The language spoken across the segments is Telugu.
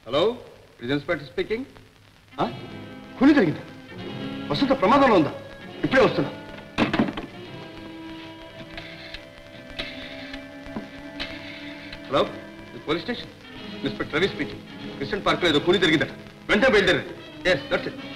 హలో ఇది ఇన్స్పెక్టర్ స్పీకింగ్ కూలి జరిగిందా వసంత ప్రమాదంలో ఉందా ఇప్పుడే వస్తున్నా హలో ఇది police station inspector Ravi speaking Christian park లో ఏదో కూలి జరిగిందట వెంటనే బయలుదేరండి ఎస్ దట్స్ ఇట్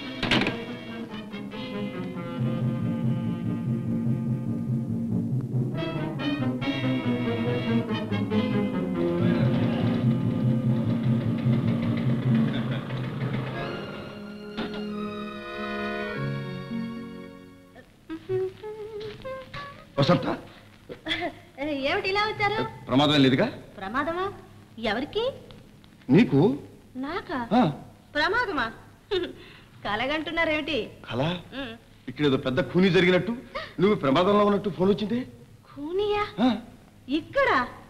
వసంత ఏమిటి ఇలా వచ్చారు ప్రమాదం లేదుగా ప్రమాదమా ఎవరికి నీకు నాకా ఆ, ప్రమాదమా కలగంటున్నారేమిటి కళా ఉమ్, ఇక్కడ ఏదో పెద్ద కూని జరిగినట్టు నువ్వు ప్రమాదంలో ఉన్నట్టు ఫోన్ వచ్చింది కూనియా ఆ, ఇక్కడ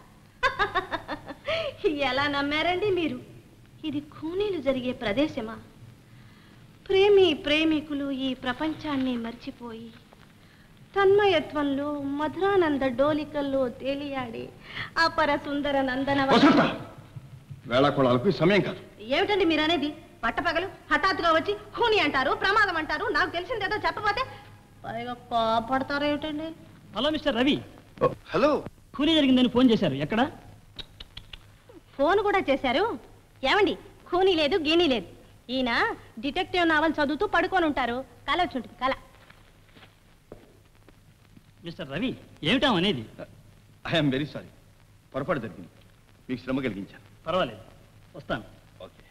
ఎలా నమ్మారండి మీరు ఇది కూనీలు జరిగే ప్రదేశమా ప్రేమి ప్రేమికులు ఈ ప్రపంచాన్ని మర్చిపోయి తన్మయత్వంలో మధురానంద డోలికల్లో తేలియాడి అపర సుందర నందన వసంత వేళాకోళాలకు ఈ సమయం కాదు ఏమిటండి మీరు అనేది పట్టపగలు హఠాత్తుగా వచ్చి హూని అంటారు ప్రమాదం అంటారు నాకు తెలిసిందేదో చెప్పకపోతే పైగా కోపడతారు ఏమిటండి హలో మిస్టర్ రవి ఓ, హలో కూలీ జరిగిందని ఫోన్ చేశారు ఎక్కడ ఫోన్ కూడా చేశారు ఏమండి ఖూనీ లేదు గీనీ లేదు ఈయన డిటెక్టివ్ నావల్ చదువుతూ పడుకొని ఉంటారు కల వచ్చి ఉంటుంది కల మిస్టర్ రవి ఏమిటాం అనేది ఐఎమ్ వెరీ సారీ పొరపాటు జరిగింది మీకు శ్రమ కలిగించాను పర్వాలేదు వస్తాను ఓకే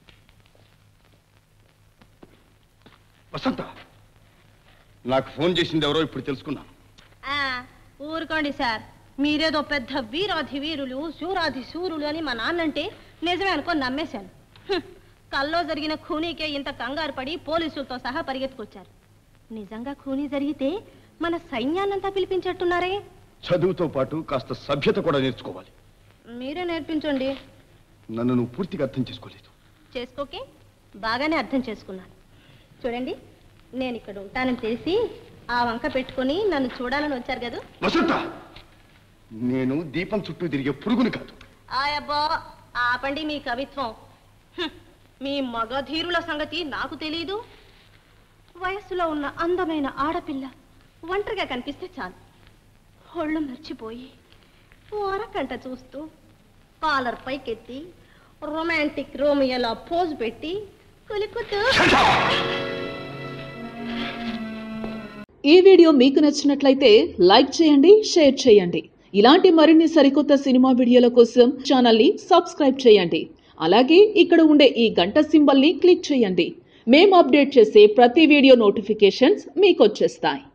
వసంత నాకు ఫోన్ చేసింది ఎవరో ఇప్పుడు తెలుసుకున్నాను ఆ, ఊరుకోండి సార్ మీరేదో పెద్ద వీరాధి వీరులు శూరాధి శూరులు అని మా నాన్నంటే నిజమే అనుకొని నమ్మేశాను హ్మ్. కల్లో జరిగిన ఖూనీకే ఇంత కంగారు పడి పోలీసులతో సహా పరిగెత్తుకొచ్చారు నిజంగా ఖూనీ జరిగితే మన సైన్యాన్నంతా పిలిపించట్టున్నారే చదువుతో పాటు కాస్త సభ్యత కూడా నేర్చుకోవాలి మీరే నేర్పించండి నన్ను నువ్వు పూర్తిగా అర్థం చేసుకోలేదు చేసుకోకే బాగానే అర్థం చేసుకున్నాను చూడండి నేను ఇక్కడ ఉంటానని తెలిసి ఆ వంక పెట్టుకొని నన్ను చూడాలని వచ్చారు కదా వసంత నేను దీపం చుట్టూ తిరిగే పురుగుని కాదు ఆయబ్బా ఆపండి మీ కవిత్వం హ్మ్, మీ మగధీరుల సంగతి నాకు తెలియదు వయస్సులో ఉన్న అందమైన ఆడపిల్ల ఒంటరిగా కనిపిస్తే చాలు ఒళ్ళు మర్చిపోయి ఓరకంట చూస్తూ కాలర్ పైకెత్తి రొమాంటిక్ రోమియోలా పోజ్ పెట్టి కులుకుతూ ఈ వీడియో మీకు నచ్చినట్లయితే లైక్ చేయండి షేర్ చేయండి ఇలాంటి మరిన్ని సరికొత్త సినిమా వీడియోల కోసం ఛానల్ని సబ్స్క్రైబ్ చేయండి అలాగే ఇక్కడ ఉండే ఈ గంట సింబల్ని క్లిక్ చేయండి మేము అప్డేట్ చేసే ప్రతి వీడియో నోటిఫికేషన్స్ మీకు వచ్చేస్తాయి